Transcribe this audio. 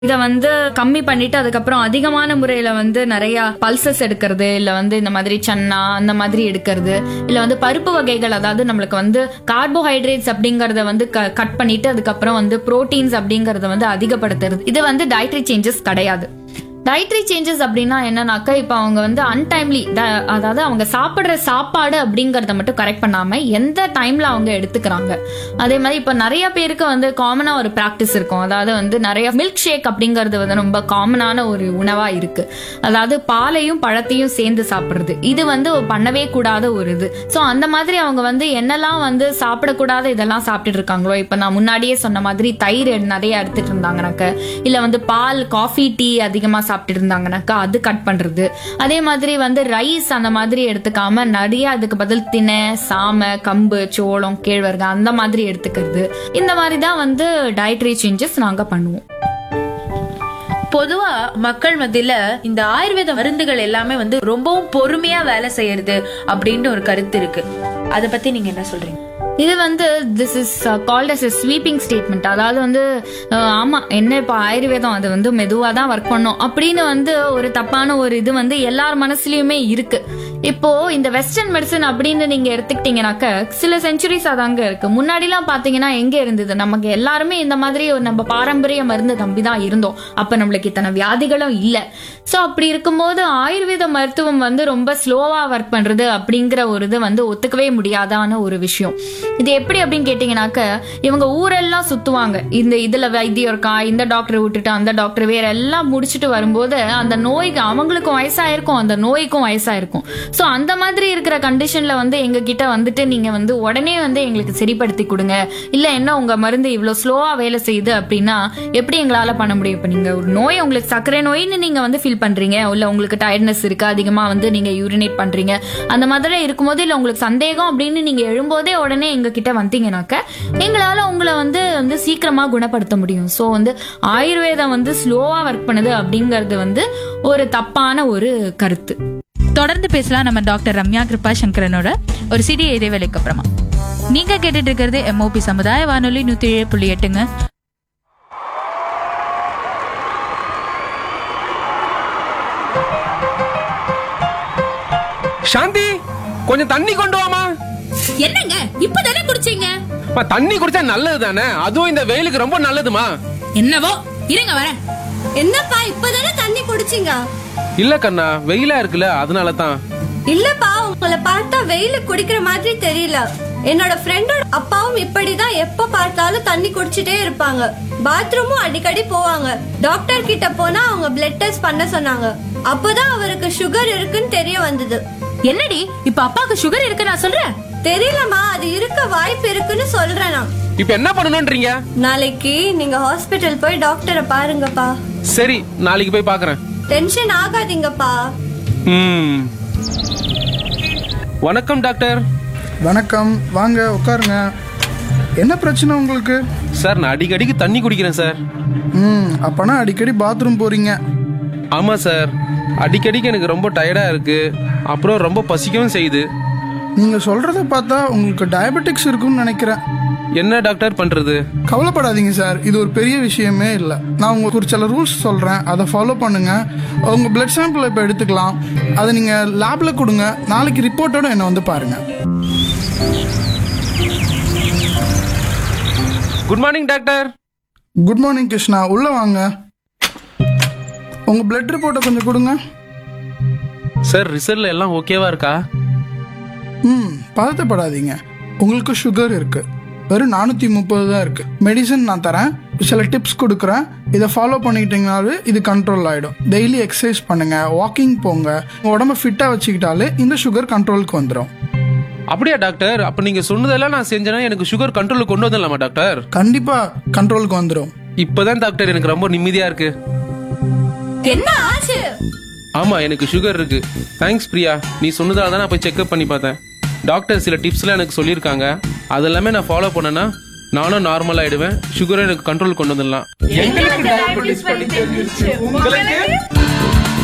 இத வந்து கம்மி பண்ணிட்டு அதுக்கப்புறம் அதிகமான முறையில வந்து நிறைய பல்சஸ் எடுக்கிறது இல்ல வந்து இந்த மாதிரி சன்னா அந்த மாதிரி எடுக்கிறது இல்ல வந்து பருப்பு வகைகள் அதாவது நம்மளுக்கு வந்து கார்போஹைட்ரேட்ஸ் அப்படிங்கறத வந்து கட் பண்ணிட்டு அதுக்கப்புறம் வந்து புரோட்டீன்ஸ் அப்படிங்கறத வந்து அதிகப்படுத்துறது இது வந்து டயட்ரி சேஞ்சஸ் கிடையாது டயட்ரி சேஞ்சஸ் அப்படின்னா என்னன்னாக்கா இப்போ அவங்க வந்து அன்டைம்லி அதாவது அவங்க சாப்பிடுற சாப்பாடு அப்படிங்கறத மட்டும் கரெக்ட் பண்ணாம எந்த டைம்ல அவங்க எடுத்துக்கிறாங்க அதே மாதிரி இப்போ நிறைய பேருக்கு வந்து காமனா ஒரு ப்ராக்டிஸ் இருக்கும் அதாவது வந்து நிறைய மில்க் ஷேக் அப்படிங்கிறது வந்து ரொம்ப காமனான ஒரு உணவா இருக்கு அதாவது பாலையும் பழத்தையும் சேர்ந்து சாப்பிடுறது இது வந்து பண்ணவே கூடாத ஒரு இது ஸோ அந்த மாதிரி அவங்க வந்து என்னெல்லாம் வந்து சாப்பிடக்கூடாத இதெல்லாம் சாப்பிட்டுட்டு இருக்காங்களோ இப்போ நான் முன்னாடியே சொன்ன மாதிரி தயிர் நிறைய எடுத்துட்டு இருந்தாங்கனாக்க இல்ல வந்து பால் காஃபி டீ அதிகமா சாப்பிட்டு இருந்தாங்கனாக்கா அது கட் பண்றது அதே மாதிரி வந்து ரைஸ் அந்த மாதிரி எடுத்துக்காம நிறைய அதுக்கு பதில் திணை சாமை கம்பு சோளம் கேழ்வரகு அந்த மாதிரி எடுத்துக்கிறது இந்த மாதிரி தான் வந்து டயட்ரி சேஞ்சஸ் நாங்க பண்ணுவோம் பொதுவா மக்கள் மத்தியில இந்த ஆயுர்வேத மருந்துகள் எல்லாமே வந்து ரொம்பவும் பொறுமையா வேலை செய்யறது அப்படின்ட்டு ஒரு கருத்து இருக்கு அத பத்தி நீங்க என்ன சொல்றீங்க இது வந்து this is called as a sweeping statement அதாவது வந்து அஹ், ஆமா என்ன இப்போ ஆயுர்வேதம் அது வந்து மெதுவா தான் ஒர்க் பண்ணும் அப்படின்னு வந்து ஒரு தப்பான ஒரு இது வந்து எல்லார் மனசுலயுமே இருக்கு இப்போ இந்த வெஸ்டர்ன் மெடிசன் அப்படின்னு நீங்க எடுத்துக்கிட்டீங்கன்னாக்க சில செஞ்சுரிஸ் அதாங்க இருக்கு முன்னாடிலாம் பாத்தீங்கன்னா எங்க இருந்தது நமக்கு எல்லாருமே இந்த மாதிரி ஒரு நம்ம பாரம்பரிய மருந்து நம்பி தான் இருந்தோம் அப்ப நம்மளுக்கு இத்தனை வியாதிகளும் இல்ல சோ அப்படி இருக்கும்போது ஆயுர்வேத மருத்துவம் வந்து ரொம்ப ஸ்லோவா ஒர்க் பண்றது அப்படிங்கிற ஒரு இது வந்து ஒத்துக்கவே முடியாதான ஒரு விஷயம் இது எப்படி அப்படின்னு கேட்டீங்கன்னாக்க இவங்க ஊரெல்லாம் சுத்துவாங்க இந்த இதுல வைத்தியம் இருக்கா இந்த டாக்டர் விட்டுட்டு அந்த டாக்டர் வேற எல்லாம் முடிச்சுட்டு வரும்போது அந்த நோய்க்கு அவங்களுக்கும் வயசாயிருக்கும் அந்த நோய்க்கும் வயசாயிருக்கும் சோ அந்த மாதிரி இருக்கிற கண்டிஷன்ல வந்து எங்க கிட்ட வந்துட்டு நீங்க வந்து உடனே வந்து எங்களுக்கு சரிப்படுத்தி கொடுங்க இல்ல என்ன உங்க மருந்து இவ்வளவு ஸ்லோவா வேலை செய்யுது அப்படின்னா எப்படி எங்களால பண்ண முடியும் இப்ப நீங்க ஒரு நோய் உங்களுக்கு சர்க்கரை நோய்னு நீங்க வந்து ஃபீல் பண்றீங்க இல்ல உங்களுக்கு டயர்ட்னஸ் இருக்கு அதிகமா வந்து நீங்க யூரினேட் பண்றீங்க அந்த மாதிரி இருக்கும்போது இல்ல உங்களுக்கு சந்தேகம் அப்படின்னு நீங்க எழும்போதே உடனே எங்க கிட்ட வந்தீங்கன்னாக்க எங்களால உங்களை வந்து வந்து சீக்கிரமா குணப்படுத்த முடியும் சோ வந்து ஆயுர்வேதம் வந்து ஸ்லோவா ஒர்க் பண்ணுது அப்படிங்கறது வந்து ஒரு தப்பான ஒரு கருத்து தொடர்ந்து பேசலாம் நம்ம டாக்டர் ரம்யா கிருபா சங்கரனோட ஒரு சிறிய இடைவேளைக்கு அப்புறமா நீங்க கேட்டுட்டு இருக்கிறது எம்ஓபி சமுதாய வானொலி நூத்தி ஏழு புள்ளி எட்டுங்க சாந்தி கொஞ்சம் தண்ணி கொண்டு வாமா என்னங்க இப்பதானே குடிச்சீங்க அம்மா, தண்ணி குடிச்சா நல்லது தானே அதுவும் இந்த வெயிலுக்கு ரொம்ப நல்லதுமா என்னவோ இருங்க வரேன் என்னப்பா இப்பதானே தண்ணி குடிச்சீங்க இல்ல கண்ணா வெயிலா இருக்குல்ல அதனால தான் இல்லப்பா உங்களை பார்த்தா வெயில குடிக்கிற மாதிரி தெரியல என்னோட ஃப்ரெண்டோட அப்பாவும் இப்படிதான் எப்ப பார்த்தாலும் தண்ணி குடிச்சிட்டே இருப்பாங்க பாத்ரூமும் அடிக்கடி போவாங்க டாக்டர் கிட்ட போனா அவங்க பிளட் டெஸ்ட் பண்ண சொன்னாங்க அப்பதான் அவருக்கு சுகர் இருக்குன்னு தெரிய வந்தது என்னடி இப்ப அப்பாக்கு சுகர் இருக்கு நான் சொல்றேன் தெரியலமா அது இருக்க வாய்ப்பு இருக்குன்னு சொல்றேன் நான் இப்ப என்ன பண்ணணும்ன்றீங்க நாளைக்கு நீங்க ஹாஸ்பிட்டல் போய் டாக்டரை பாருங்கப்பா சரி நாளைக்கு போய் பாக்குறேன் டென்ஷன் ஆகாதீங்கப்பா ம் வணக்கம் டாக்டர் வணக்கம் வாங்க உட்காருங்க என்ன பிரச்சனை உங்களுக்கு சார் நான் அடிக்கடிக்கு தண்ணி குடிக்கிறேன் சார் ம் அப்பனா அடிக்கடி பாத்ரூம் போறீங்க ஆமா சார் அடிக்கடிக்கு எனக்கு ரொம்ப டயர்டா இருக்கு அப்புறம் ரொம்ப பசிக்கவும் செய்யுது நீங்க சொல்றத பார்த்தா உங்களுக்கு டயபெட்டிக்ஸ் இருக்குன்னு நினைக்கிறேன் என்ன டாக்டர் பண்றது கவலைப்படாதீங்க சார் இது ஒரு பெரிய விஷயமே இல்லை நான் உங்களுக்கு ஒரு சில ரூல்ஸ் சொல்றேன் அதை ஃபாலோ பண்ணுங்க உங்க பிளட் சாம்பிள் இப்போ எடுத்துக்கலாம் அதை நீங்க லேப்ல கொடுங்க நாளைக்கு ரிப்போர்ட்டோட என்ன வந்து பாருங்க good morning doctor good morning Krishna உள்ள வாங்க உங்க பிளட் ரிப்போர்ட்டை கொஞ்சம் கொடுங்க சார் ரிசல்ட்ல எல்லாம் ஓகேவா இருக்கா ம் பதட்டப்படாதீங்க உங்களுக்கு சுகர் இருக்கு வெறும் நானூற்றி முப்பது தான் இருக்கு மெடிசன் நான் தரேன் சில டிப்ஸ் கொடுக்குறேன் இதை ஃபாலோ பண்ணிக்கிட்டீங்கனாலே இது கண்ட்ரோல் ஆகிடும் டெய்லி எக்ஸசைஸ் பண்ணுங்க வாக்கிங் போங்க உங்க உடம்ப ஃபிட்டாக வச்சுக்கிட்டாலே இந்த சுகர் கண்ட்ரோலுக்கு வந்துடும் அப்படியா டாக்டர் அப்ப நீங்க சொன்னதெல்லாம் நான் செஞ்சேன்னா எனக்கு சுகர் கண்ட்ரோலுக்கு கொண்டு வந்துடலாமா டாக்டர் கண்டிப்பாக கண்ட்ரோலுக்கு வந்துடும் இப்பதான் டாக்டர் எனக்கு ரொம்ப நிம்மதியா இருக்கு என்ன ஆச்சு ஆமா எனக்கு சுகர் இருக்கு தேங்க்ஸ் பிரியா நீ சொன்னதால தான் நான் போய் செக்அப் பண்ணி பார்த்தேன் டாக்டர் சில டிப்ஸ்லாம் எனக்கு சொல்லியிருக்காங்க அதெல்லாமே நான் ஃபாலோ பண்ணேன்னா நானும் நார்மல் ஆயிடுவேன் சுகரை எனக்கு கண்ட்ரோல் கொண்டு வந்துடலாம்